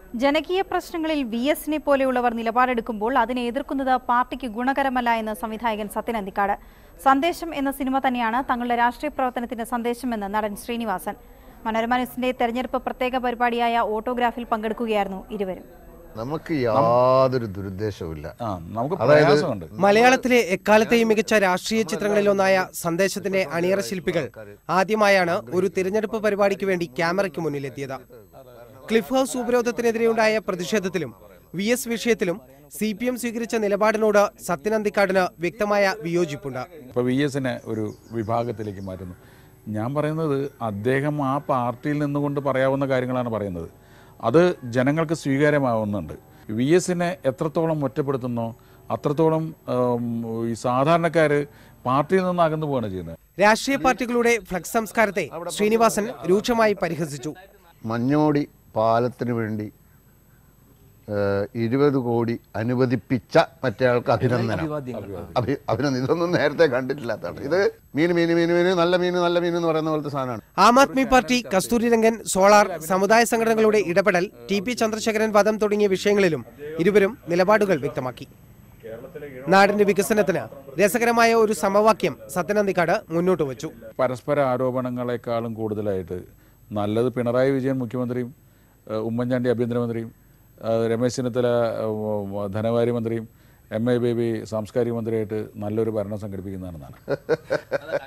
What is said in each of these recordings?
ജനകീയ പ്രശ്നങ്ങളിൽ വി എസിനെ പോലെയുള്ളവർ നിലപാടെടുക്കുമ്പോൾ അതിനെ എതിർക്കുന്നത് പാർട്ടിക്ക് ഗുണകരമല്ല എന്ന് സംവിധായകൻ സത്യൻ അന്തിക്കാട് സന്ദേശം എന്ന സിനിമ തന്നെയാണ് തങ്ങളുടെ രാഷ്ട്രീയ പ്രവർത്തനത്തിന്റെ സന്ദേശമെന്ന് നടൻ ശ്രീനിവാസൻ മനോരമ ന്യൂസിന്റെ തെരഞ്ഞെടുപ്പ് പ്രത്യേക പരിപാടിയായ ഓട്ടോഗ്രാഫിൽ പങ്കെടുക്കുകയായിരുന്നു ഇരുവരും നമുക്ക് യാതൊരു ദുരുദ്ദേശവുമില്ല ആ നമുക്ക് അതായത് പ്രയാസമുണ്ട് മലയാളത്തിലെ എക്കാലത്തെയും മികച്ച രാഷ്ട്രീയ ചിത്രങ്ങളിലൊന്നായ സന്ദേശത്തിന്റെ അണിയറ ശില്പികൾ ആദ്യമായാണ് ഒരു തിരഞ്ഞെടുപ്പ് പരിപാടിക്ക് വേണ്ടി ക്യാമറയ്ക്ക് മുന്നിലെത്തിയത് ക്ലിഫ് ഹൗസ് ഉപരോധത്തിനെതിരെയുണ്ടായ പ്രതിഷേധത്തിലും വി എസ് വിഷയത്തിലും സി പി എം സ്വീകരിച്ച നിലപാടിനോട് സത്യനന്ദിക്കാടിന് വ്യക്തമായ വിയോജിപ്പുണ്ട് ഇപ്പോൾ വി എസിനെ ഒരു വിഭാഗത്തിലേക്ക് മാറ്റുന്നു ഞാൻ പറയുന്നത് അദ്ദേഹം ആ പാർട്ടിയിൽ നിന്നുകൊണ്ട് പറയാവുന്ന കാര്യങ്ങളാണ് പറയുന്നത് അത് ജനങ്ങൾക്ക് സ്വീകാര്യമാവുന്നുണ്ട് വി എസിനെ എത്രത്തോളം ഒറ്റപ്പെടുത്തുന്നോ അത്രത്തോളം ഉം, ഈ സാധാരണക്കാർ പാർട്ടിയിൽ നിന്ന് അകന്നു പോവുകയാണ് ചെയ്യുന്നത് രാഷ്ട്രീയ പാർട്ടികളുടെ ഫ്ലക്സ് സംസ്കാരത്തെ ശ്രീനിവാസൻ രൂക്ഷമായി പരിഹസിച്ചു മഞ്ഞോടി പാലത്തിന് വേണ്ടി ഏഹ്, ഇരുപത് കോടി അനുവദിപ്പിച്ച മറ്റേ ആൾക്ക് അഭിനന്ദനം അഭി അഭിനന്ദനം ഇതൊന്നും നേരത്തെ കണ്ടിട്ടില്ലാത്തതാണ് ഇത് മീൻ മീൻ മീൻ മീൻ നല്ല മീൻ നല്ല മീൻ എന്ന് പറയുന്ന പോലത്തെ സാധനമാണ് ആം ആദ്മി പാർട്ടി കസ്തൂരിരംഗൻ സോളാർ സമുദായ സംഘടനകളുടെ ഇടപെടൽ ടി പി ചന്ദ്രശേഖരൻ വധം തുടങ്ങിയ വിഷയങ്ങളിലും ഇരുവരും നിലപാടുകൾ വ്യക്തമാക്കി നാടിന്റെ വികസനത്തിന് രസകരമായ ഒരു സമവാക്യം സത്യനന്ദിക്കാട് മുന്നോട്ട് വച്ചു പരസ്പര ആരോപണങ്ങളെക്കാളും കൂടുതലായിട്ട് നല്ലത് പിണറായി വിജയൻ മുഖ്യമന്ത്രിയും ഏഹ് ഉമ്മൻചാണ്ടി ആഭ്യന്തരമന്ത്രിയും ഏഹ് രമേശ് ചെന്നിത്തല ഏഹ് ധനകാര്യമന്ത്രിയും എം എ ബേബി സാംസ്കാരിക മന്ത്രിയായിട്ട് നല്ലൊരു ഭരണം സംഘടിപ്പിക്കുന്നതാണെന്നാണ്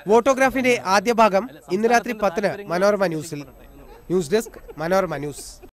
ഫോട്ടോഗ്രാഫിന്റെ ആദ്യ ഭാഗം ഇന്ന് രാത്രി പത്തിന് മനോരമ ന്യൂസിൽ ന്യൂസ് ഡെസ്ക് മനോരമ ന്യൂസ്